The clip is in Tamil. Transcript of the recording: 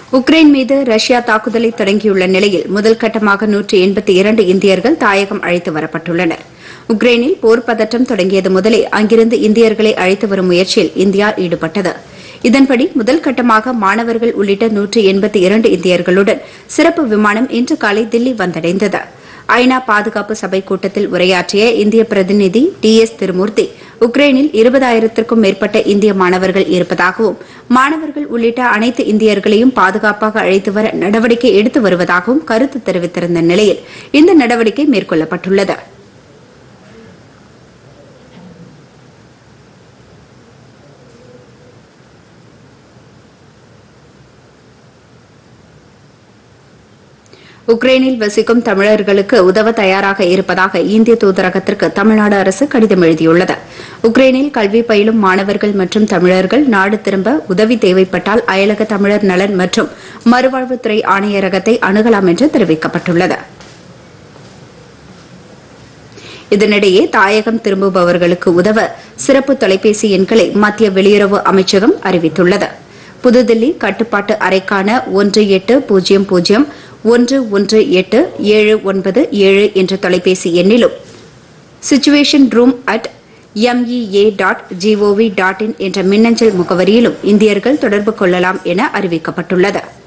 உக்ரைன் மீது ரஷ்யா தாக்குதலை தொடங்கியுள்ள நிலையில் முதல் கட்டமாக நூற்று எண்பத்தி இரண்டு இந்தியர்கள் தாயகம் அழைத்து வரப்பட்டுள்ளனர் உக்ரைனில் போர் பதற்றம் தொடங்கியது முதலே அங்கிருந்து இந்தியர்களை அழைத்து வரும் முயற்சியில் இந்தியா ஈடுபட்டது இதன்படி முதல் கட்டமாக மாணவர்கள் உள்ளிட்ட நூற்று எண்பத்தி இரண்டு இந்தியர்களுடன் சிறப்பு விமானம் இன்று காலை தில்லி வந்தடைந்தது ஐநா பாதுகாப்பு சபை கூட்டத்தில் உரையாற்றிய இந்திய பிரதிநிதி டி எஸ் திருமூர்த்தி உக்ரைனில் இருபதாயிரத்திற்கும் மேற்பட்ட இந்திய மாணவர்கள் இருப்பதாகவும் மாணவர்கள் உள்ளிட்ட அனைத்து இந்தியர்களையும் பாதுகாப்பாக அழைத்து வர நடவடிக்கை எடுத்து வருவதாகவும் கருத்து தெரிவித்திருந்த நிலையில் இந்த நடவடிக்கை மேற்கொள்ளப்பட்டுள்ளது உக்ரைனில் வசிக்கும் தமிழர்களுக்கு உதவ தயாராக இருப்பதாக இந்திய தூதரகத்திற்கு தமிழ்நாடு அரசு கடிதம் எழுதியுள்ளது உக்ரைனில் கல்வி பயிலும் மாணவர்கள் மற்றும் தமிழர்கள் நாடு திரும்ப உதவி தேவைப்பட்டால் அயலக தமிழர் நலன் மற்றும் மறுவாழ்வுத்துறை ஆணையரகத்தை அணுகலாம் என்று தெரிவிக்கப்பட்டுள்ளது இதனிடையே தாயகம் திரும்புபவர்களுக்கு உதவ சிறப்பு தொலைபேசி எண்களை மத்திய வெளியுறவு அமைச்சகம் அறிவித்துள்ளது புதுதில்லி கட்டுப்பாட்டு அறைக்கான ஒன்று எட்டு பூஜ்ஜியம் பூஜ்ஜியம் ஒன்று ஒன்று எட்டு ஏழு ஒன்பது ஏழு என்ற தொலைபேசி எண்ணிலும் situation room at MEA dot G O V dot in என்ற மின்னஞ்சல் முகவரியிலும் இந்தியர்கள் தொடர்பு கொள்ளலாம் என அறிவிக்கப்பட்டுள்ளது